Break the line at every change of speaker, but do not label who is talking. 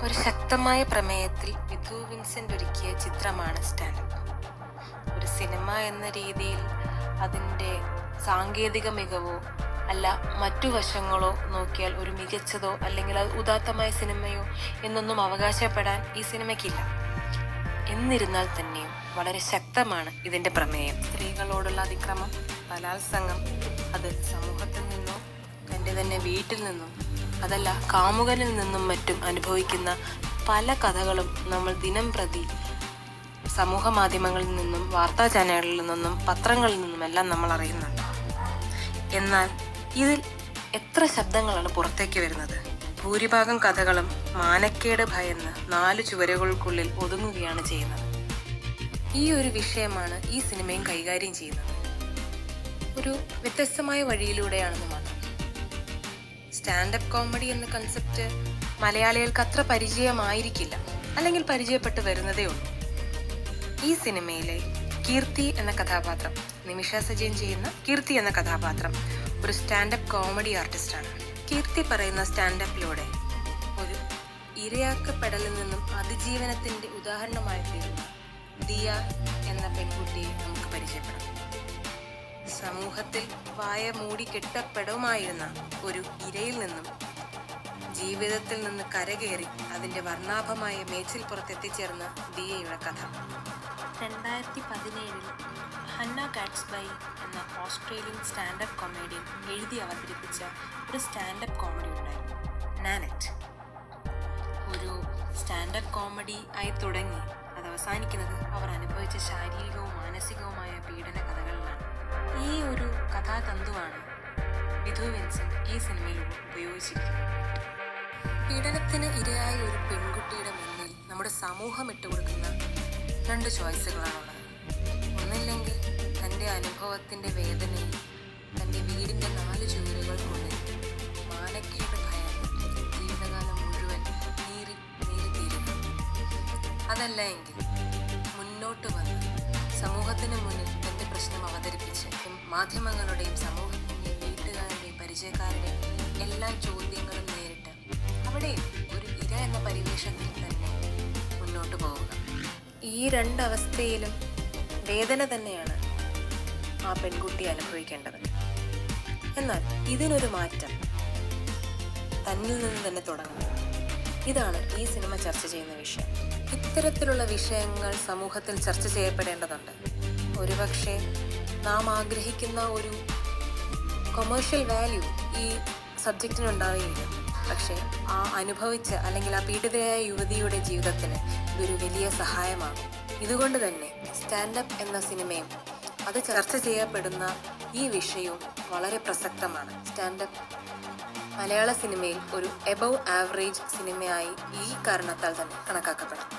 ഒരു ശക്തമായ പ്രമേയത്തിൽ വിധു വിൻസെന്റ് ഒരുക്കിയ ചിത്രമാണ് സ്റ്റാൻഡപ്പ് ഒരു സിനിമ എന്ന രീതിയിൽ അതിൻ്റെ സാങ്കേതിക മികവോ അല്ല മറ്റു വശങ്ങളോ നോക്കിയാൽ ഒരു മികച്ചതോ അല്ലെങ്കിൽ അത് ഉദാത്തമായ സിനിമയോ എന്നൊന്നും അവകാശപ്പെടാൻ ഈ സിനിമയ്ക്കില്ല എന്നിരുന്നാൽ തന്നെയും വളരെ ശക്തമാണ് ഇതിന്റെ പ്രമേയം സ്ത്രീകളോടുള്ള അതിക്രമം ബലാത്സംഗം അത് സമൂഹത്തിൽ നിന്നോ തൻ്റെ തന്നെ വീട്ടിൽ നിന്നും അതല്ല കാമുകനിൽ നിന്നും മറ്റും അനുഭവിക്കുന്ന പല കഥകളും നമ്മൾ ദിനം പ്രതി സമൂഹ മാധ്യമങ്ങളിൽ നിന്നും വാർത്താ ചാനലുകളിൽ നിന്നും പത്രങ്ങളിൽ നിന്നുമെല്ലാം നമ്മൾ അറിയുന്നുണ്ട് എന്നാൽ ഇതിൽ എത്ര ശബ്ദങ്ങളാണ് പുറത്തേക്ക് വരുന്നത് ഭൂരിഭാഗം കഥകളും മാനക്കേട് ഭയന്ന് നാല് ചുവരുകൾക്കുള്ളിൽ ഒതുങ്ങുകയാണ് ചെയ്യുന്നത് ഈ ഒരു വിഷയമാണ് ഈ സിനിമയും കൈകാര്യം ചെയ്യുന്നത് ഒരു വ്യത്യസ്തമായ വഴിയിലൂടെയാണെന്ന് മാത്രം സ്റ്റാൻഡപ്പ് കോമഡി എന്ന കൺസെപ്റ്റ് മലയാളികൾക്ക് അത്ര പരിചയമായിരിക്കില്ല അല്ലെങ്കിൽ പരിചയപ്പെട്ട് വരുന്നതേ ഉള്ളൂ ഈ സിനിമയിലെ കീർത്തി എന്ന കഥാപാത്രം നിമിഷ സജയൻ ചെയ്യുന്ന കീർത്തി എന്ന കഥാപാത്രം ഒരു സ്റ്റാൻഡപ്പ് കോമഡി ആർട്ടിസ്റ്റാണ് കീർത്തി പറയുന്ന സ്റ്റാൻഡപ്പിലൂടെ ഒരു ഇരയാക്കപ്പെടലിൽ നിന്നും അതിജീവനത്തിന്റെ ഉദാഹരണമായി തീരുന്ന ദിയ എന്ന പെൺകുട്ടിയെ നമുക്ക് പരിചയപ്പെടാം സമൂഹത്തിൽ വായ മൂടി കെട്ടപ്പെടുമായിരുന്ന ഒരു ഇരയിൽ നിന്നും ജീവിതത്തിൽ നിന്ന് കരകയറി അതിന്റെ വർണ്ണാഭമായ മേച്ചിൽ പുറത്തെത്തിച്ചേർന്ന ദിയയുടെ കഥ രണ്ടായിരത്തി പതിനേഴിൽ ഹന്ന കാറ്റ്സ്ബൈ എന്ന ഓസ്ട്രേലിയൻ സ്റ്റാൻഡപ്പ് കൊമേഡിയൻ എഴുതി അവതരിപ്പിച്ച ഒരു സ്റ്റാൻഡപ്പ് കോമഡി ഉണ്ടായിരുന്നു നാനറ്റ് ഒരു സ്റ്റാൻഡപ്പ് കോമഡി ആയി തുടങ്ങി അത് അവസാനിക്കുന്നത് അവർ അനുഭവിച്ച ശാരീരികവും മാനസികവുമായ പീഡന കഥകളിലാണ് ഈ ഒരു കഥാതന്തുവാണ് വിധു വിൻസെന്റ് ഈ സിനിമയിൽ ഉപയോഗിച്ചിരിക്കുന്നത് പീഡനത്തിന് ഇരയായ ഒരു പെൺകുട്ടിയുടെ മുന്നിൽ നമ്മുടെ സമൂഹം ഇട്ടുകൊടുക്കുന്ന രണ്ട് ചോയ്സുകളാണുള്ളത് ഒന്നില്ലെങ്കിൽ തൻ്റെ അനുഭവത്തിൻ്റെ വേദനയിൽ തൻ്റെ വീടിൻ്റെ നാല് ചുവരുകൾക്കുള്ളിൽ മാനക്കേട് ഭയം ജീവിതകാലം മുഴുവൻ നീറി നീറി തീരുക അതല്ല എങ്കിൽ മുന്നോട്ട് വന്ന് സമൂഹത്തിന് മുന്നിൽ തൻ്റെ പ്രശ്നം അവതരിപ്പിച്ച് മാധ്യമങ്ങളുടെയും സമൂഹത്തിൻ്റെയും വീട്ടുകാരുടെയും പരിചയക്കാരുടെയും എല്ലാ ചോദ്യങ്ങളും നേരിട്ട് അവിടെ ഒരു ഇര എന്ന പരിവേഷത്തിൽ തന്നെ മുന്നോട്ട് പോവുക ഈ രണ്ടവസ്ഥയിലും വേദന തന്നെയാണ് ആ പെൺകുട്ടി അനുഭവിക്കേണ്ടത് എന്നാൽ ഇതിനൊരു മാറ്റം തന്നിൽ നിന്ന് തന്നെ തുടങ്ങണം ഇതാണ് ഈ സിനിമ ചർച്ച ചെയ്യുന്ന വിഷയം ഇത്തരത്തിലുള്ള വിഷയങ്ങൾ സമൂഹത്തിൽ ചർച്ച ചെയ്യപ്പെടേണ്ടതുണ്ട് ഒരുപക്ഷെ നാം ആഗ്രഹിക്കുന്ന ഒരു കൊമേഴ്ഷ്യൽ വാല്യൂ ഈ സബ്ജക്റ്റിനുണ്ടാവുകയില്ല പക്ഷേ ആ അനുഭവിച്ച അല്ലെങ്കിൽ ആ പീഡിതയായ യുവതിയുടെ ജീവിതത്തിന് ഇതൊരു വലിയ സഹായമാകും ഇതുകൊണ്ട് തന്നെ സ്റ്റാൻഡപ്പ് എന്ന സിനിമയും അത് ചർച്ച ചെയ്യപ്പെടുന്ന ഈ വിഷയവും വളരെ പ്രസക്തമാണ് സ്റ്റാൻഡപ്പ് മലയാള സിനിമയിൽ ഒരു എബവ് ആവറേജ് സിനിമയായി ഈ കാരണത്താൽ തന്നെ കണക്കാക്കപ്പെടാം